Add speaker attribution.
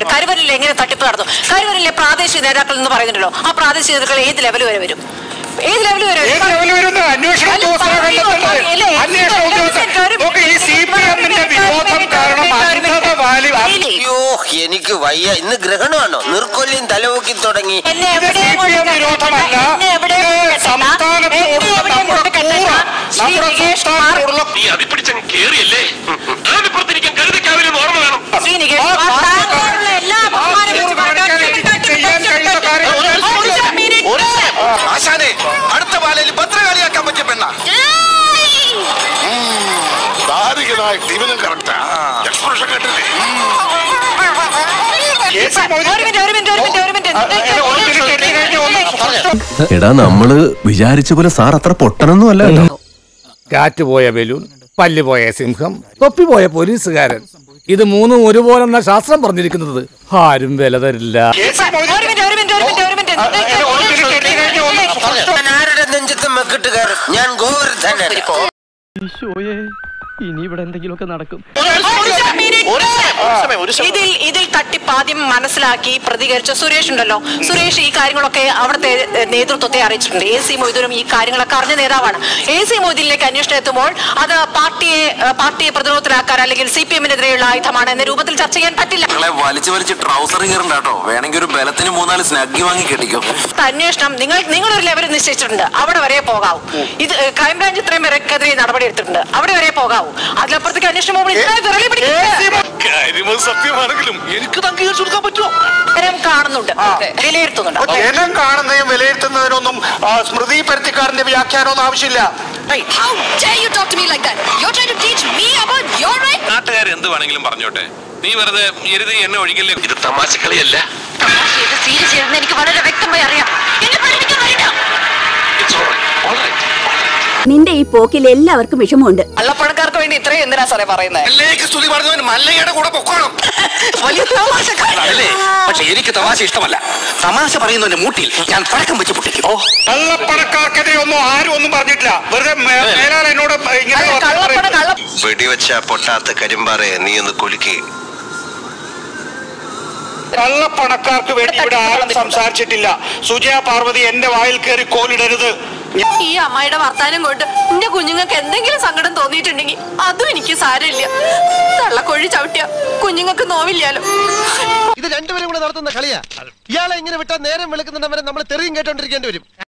Speaker 1: കരുവരിൽ എങ്ങനെ തട്ടിപ്പ് നടന്നു കരുവരിലെ പ്രാദേശിക നേതാക്കൾ എന്ന് പറയുന്നുണ്ടല്ലോ ആ പ്രാദേശിക നേതാക്കൾ ഏത് ലെവൽ വരെ വരും ഏത് ലെവൽ വരെ വരും?
Speaker 2: ഏത് ലെവലിൽ വരുന്ന അന്വേഷണ
Speaker 1: അല്ല,
Speaker 2: ഉദ്യോഗസ്ഥരെ
Speaker 1: പറയൂ,
Speaker 2: കണ്ടെത്തേണ്ടത്
Speaker 1: പറയൂ.
Speaker 2: അന്വേഷണ
Speaker 1: ഒരു
Speaker 2: ഉദ്യോഗസ്ഥർ
Speaker 1: മിനിറ്റ്, ഒരു
Speaker 2: നോക്ക് ഈ സി പി എമ്മിന്റെ വിരോധം കാരണം അന്ധത വാലി
Speaker 1: ഇല്ലേ?
Speaker 3: അയ്യോ എനിക്ക് വയ്യ ഇന്ന് ഗ്രഹണമാണോ നിർക്കൊല്ലിയും തലവൂക്കി തുടങ്ങി
Speaker 1: എന്നെ
Speaker 2: ഇത്
Speaker 1: എവിടെയും
Speaker 2: CPM
Speaker 1: കൊണ്ട്
Speaker 2: വിരോധമല്ല.
Speaker 1: എന്നെ എവിടെയും
Speaker 2: ഇത്
Speaker 1: കൊണ്ട് കെട്ടണ്ട.
Speaker 2: സംസ്ഥാനത്തോടുള്ള
Speaker 1: എന്നെ എവിടെയും
Speaker 2: നമ്മുടെ
Speaker 1: കൊണ്ട് കെട്ടണ്ട.
Speaker 2: കൂറ്,
Speaker 1: ശ്രീ
Speaker 2: നമ്മുടെ
Speaker 1: നികേഷ് കുമാർ
Speaker 2: സംസ്ഥാനത്തോടുള്ള
Speaker 4: നീ അതിപ്പിടിച്ചങ്ങ് കേറിയല്ലേ ആദ്യപ്പുറത്തിരിക്കാൻ കരുതിക്കാവിലെന്ന് ഓർമ്മ വേണം
Speaker 1: ശ്രീ നികേഷ്
Speaker 2: ആ
Speaker 1: കുമാർ
Speaker 2: പാർട്ടി
Speaker 1: താങ്കളുള്ള എല്ലാ
Speaker 2: ആ
Speaker 1: ബഹുമാനവും
Speaker 2: കൂറ്
Speaker 1: വെച്ച്
Speaker 2: കാണിക്കാൻ
Speaker 1: മാറ്റാൻ
Speaker 2: ചെയ്യാൻ കഴിയുന്ന കാര്യം
Speaker 1: ഒരു minute.
Speaker 5: ആശാനെ അടുത്ത പാലയിൽ ഭദ്രകാളിയാക്കാൻ പറ്റിയ പെണ്ണ
Speaker 4: ധാരികനായിട്ട് ഇവനും കറക്റ്റാ എക്സ്പ്രഷൻ കേട്ടില്ലേ
Speaker 2: കേസ് മൊഴി-
Speaker 1: ഒരു മിനിറ്റ് ഒരു മിനിറ്റ് ഒരു മിനിറ്റ് ഒരു മിനിറ്റ്
Speaker 2: ആ, ഏ, ഒരു മിനിറ്റ് എത്തി കഴിഞ്ഞ് ഒന്ന് പ്രശ്നം
Speaker 6: എടാ നമ്മള് വിചാരിച്ച പോലെ സാർ അത്ര പൊട്ടനൊന്നും അല്ല കേട്ടോ
Speaker 7: കാറ്റ് പോയ ബലൂൺ പല്ല് പോയ സിംഹം തൊപ്പി പോയ പോലീസുകാരൻ ഇത് മൂന്നും ഒരുപോലെന്ന ശാസ്ത്രം പറഞ്ഞിരിക്കുന്നത് ആരും വില തരില്ല
Speaker 2: കേസ് മൊഴി-
Speaker 1: ഒരു മിനിറ്റ് ഒരു മിനിറ്റ് ഒരു മിനിറ്റ് ഒരു മിനിറ്റ്
Speaker 2: ആ, ഏ, ഒരു മിനിറ്റ് എത്തി കഴിഞ്ഞ് ഒന്ന് പ്രശ്നം
Speaker 3: ഞാൻ ആരുടെ നെഞ്ചത്ത് മെക്കിട്ട് കയറും ഞാൻ ഗോവർദ്ധനൻ
Speaker 8: ഇനി ഇവിടെ എന്തെങ്കിലുമൊക്കെ നടക്കും
Speaker 1: ഇതിൽ ഇതിൽ തട്ടിപ്പ് ആദ്യം മനസ്സിലാക്കി പ്രതികരിച്ച സുരേഷ് ഉണ്ടല്ലോ സുരേഷ് ഈ കാര്യങ്ങളൊക്കെ അവിടുത്തെ ഏഹ്, നേതൃത്വത്തെ അറിയിച്ചിട്ടുണ്ട് എ സി മൊയ്തൂരും ഈ കാര്യങ്ങളൊക്കെ അറിഞ്ഞ നേതാവാണ് എ സി മൊയ്തീനിലേക്ക് അന്വേഷണം എത്തുമ്പോൾ അത് പാർട്ടിയെ ഏഹ്, പാർട്ടിയെ പ്രതിരോധത്തിലാക്കാൻ അല്ലെങ്കിൽ സി പി എമ്മിനെതിരെയുള്ള ആയുധമാണ് എന്ന രൂപത്തിൽ ചർച്ച ചെയ്യാൻ പറ്റില്ല
Speaker 5: നിങ്ങളെ വലിച്ചു വലിച്ച് ട്രൗസർ കയറണ്ട കേട്ടോ വേണമെങ്കിൽ ഒരു ബലത്തിന് മൂന്നാല് സ്നഗ്ഗി വാങ്ങി കെട്ടിക്കോ
Speaker 1: അന്വേഷണം നിങ്ങൾ നിങ്ങളൊരു ലെവൽ നിശ്ചയിച്ചിട്ടുണ്ട് അവിടെ വരെ പോകാവൂ ഇത് ഏഹ്, ക്രൈംബ്രാഞ്ച് ഇത്രയും വരെക്കെതിരെ നടപടി എടുത്തിട്ടുണ്ട് അവിടെ വരെ പോകാവൂ അതിലപ്പുറത്തേക്ക് അന്വേഷണം പോകുമ്പോൾ ഇത്ര വിരളി പിടിക്കുന്നത്
Speaker 4: കാര്യമത് സത്യമാണെങ്കിലും എനിക്ക് അംഗീകരിച്ചു കൊടുക്കാൻ പറ്റുമോ
Speaker 1: ജനം കാണുന്നുണ്ട് വിലയിരുത്തുന്നുണ്ട്
Speaker 2: ജനം കാണുന്നതും വിലയിരുത്തുന്നതിനൊന്നും ആ, സ്മൃതി പരുത്തിക്കാരന്റെ വ്യാഖ്യാനമൊന്നും ആവശ്യമില്ല
Speaker 9: How dare you talk to me like that? You're trying to teach me about your right?
Speaker 4: നാട്ടുകാർ എന്ത് വേണമെങ്കിലും പറഞ്ഞോട്ടെ നീ വെറുതെ എരുതി എന്നെ ഒഴിക്കല്ലേ ഇത് തമാശ കളിയല്ല
Speaker 1: ഇത് സീരിയസ് ചെയ്തെന്ന് എനിക്ക് വളരെ വ്യക്തമായി അറിയാം എന്നെ പഠിപ്പിക്കാൻ വരില്ല
Speaker 4: It's all right. All right. All right.
Speaker 10: നിന്റെ ഈ പോക്കിൽ എല്ലാവർക്കും വിഷമമുണ്ട്
Speaker 1: കള്ളപ്പണക്കാർക്ക് വേണ്ടി ഇത്രയും എന്തിനാ സാറേ പറയുന്നത്
Speaker 5: മല്ലയ്ക്ക് സ്തുതി പറഞ്ഞവൻ മല്ലയുടെ കൂടെ പൊക്കോണം
Speaker 1: വലിയ തമാശക്കാരൻ.
Speaker 5: അതല്ലേ പക്ഷെ എനിക്ക് തമാശ ഇഷ്ടമല്ല തമാശ പറയുന്നതിന്റെ മൂട്ടിൽ ഞാൻ പഴക്കം വെച്ച് പൊട്ടിക്കും
Speaker 2: കള്ളപ്പണക്കാർക്കെതിരെ ഒന്നും ആരും ഒന്നും പറഞ്ഞിട്ടില്ല വെറുതെ മേ- മേലാൽ എന്നോട് ഇങ്ങനെ
Speaker 1: അല്ല, കള്ളപ്പണം കള്ള
Speaker 3: വെടിവെച്ച പൊട്ടാത്ത കരിമ്പാറയെ നീ ഒന്ന് കുലുക്കി
Speaker 2: കള്ളപ്പണക്കാർക്ക് വേണ്ടി ഇവിടെ ആരും സംസാരിച്ചിട്ടില്ല സുജയ പാർവതി എന്റെ വായിൽ കയറി കോലിടരുത് ഞാൻ-
Speaker 9: ഈ അമ്മായിയുടെ വർത്താനം കൊണ്ട് എന്റെ കുഞ്ഞുങ്ങൾക്ക് എന്തെങ്കിലും സങ്കടം തോന്നിയിട്ടുണ്ടെങ്കിൽ അതും എനിക്ക് സാരമില്ല തള്ളക്കൊഴി ചവിട്ടിയ കുഞ്ഞുങ്ങൾക്ക് നോവില്ലാലോ
Speaker 5: ഇത് രണ്ടുപേരും കൂടെ നടത്തുന്ന കളിയാ ഇയാളെ ഇങ്ങനെ വിട്ടാൽ നേരം വെളുക്കുന്നുണ്ടവരെ നമ്മൾ തെറിയും കേട്ടോണ്ടിരിക്കേണ്ടി വരും